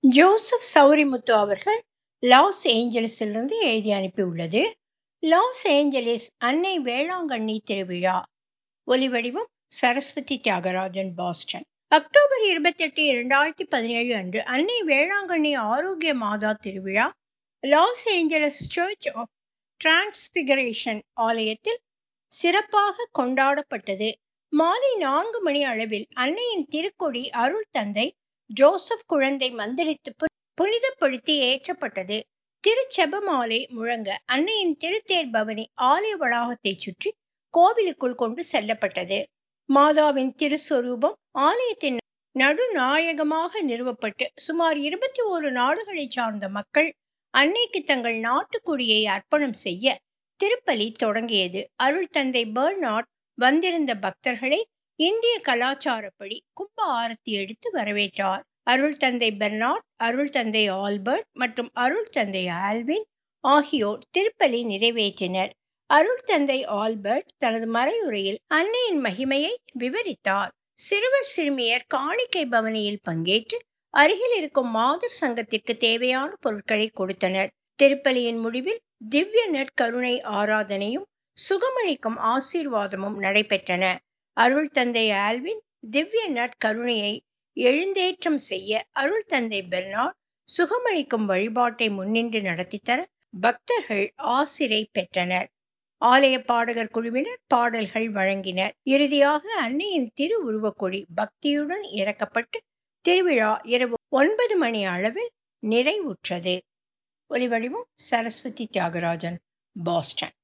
Joseph Sowrimuthu அவர்கள் loss ஏஞ்சல்ஸிலிருந்து எழுதி அனுப்பியுள்ளது லாஸ் ஏஞ்சலிஸ் அன்னை வேளாங்கண்ணி திருவிழா ஒலிவடிவம் சரஸ்வதி தியாகராஜன் பாஸ்டன் அக்டோபர் இருபத்தி எட்டு இரண்டாயிரத்தி பதினேழு அன்று அன்னை வேளாங்கண்ணி ஆரோக்கிய மாதா திருவிழா Los Angeles Church of Transfiguration ஆலயத்தில் சிறப்பாக கொண்டாடப்பட்டது மாலை நான்கு மணி அளவில் அன்னையின் திருக்கொடி அருள் தந்தை ஜோசப் குழந்தை மந்திரித்து புனிதப்படுத்தி ஏற்றப்பட்டது திருச்செபமாலை முழங்க அன்னையின் திருத்தேர் பவனி ஆலய வளாகத்தை சுற்றி கோவிலுக்குள் கொண்டு செல்லப்பட்டது மாதாவின் திருஸ்வரூபம் ஆலயத்தின் நடுநாயகமாக நிறுவப்பட்டு சுமார் இருபத்தி ஓரு நாடுகளை சார்ந்த மக்கள் அன்னைக்கு தங்கள் நாட்டுக்குடியை அர்ப்பணம் செய்ய திருப்பலி தொடங்கியது அருள் தந்தை பெர்னாட் வந்திருந்த பக்தர்களை இந்திய கலாச்சாரப்படி கும்ப ஆரத்தி எடுத்து வரவேற்றார் அருள் தந்தை பெர்னாட் அருள் தந்தை ஆல்பர்ட் மற்றும் அருள் தந்தை ஆல்வின் ஆகியோர் திருப்பலி நிறைவேற்றினர் அருள் தந்தை ஆல்பர்ட் தனது மறையுரையில் அன்னையின் மகிமையை விவரித்தார் சிறுவர் சிறுமியர் காணிக்கை பவனியில் பங்கேற்று அருகில் இருக்கும் மாதர் சங்கத்திற்கு தேவையான பொருட்களை கொடுத்தனர் திருப்பலியின் முடிவில் திவ்ய நற்கருணை ஆராதனையும் சுகமளிக்கும் ஆசீர்வாதமும் நடைபெற்றன அருள் தந்தை ஆல்வின் திவ்ய நற்கருணையை எழுந்தேற்றம் செய்ய அருள் தந்தை பெர்னாட் சுகமளிக்கும் வழிபாட்டை முன்னின்று நடத்தித்தர பக்தர்கள் ஆசிரை பெற்றனர் ஆலய பாடகர் குழுவினர் பாடல்கள் வழங்கினர் இறுதியாக அன்னையின் திரு உருவக்கொடி பக்தியுடன் இறக்கப்பட்டு திருவிழா இரவு ஒன்பது மணி அளவில் நிறைவுற்றது ஒலிவடிவம் சரஸ்வதி தியாகராஜன் பாஸ்டன்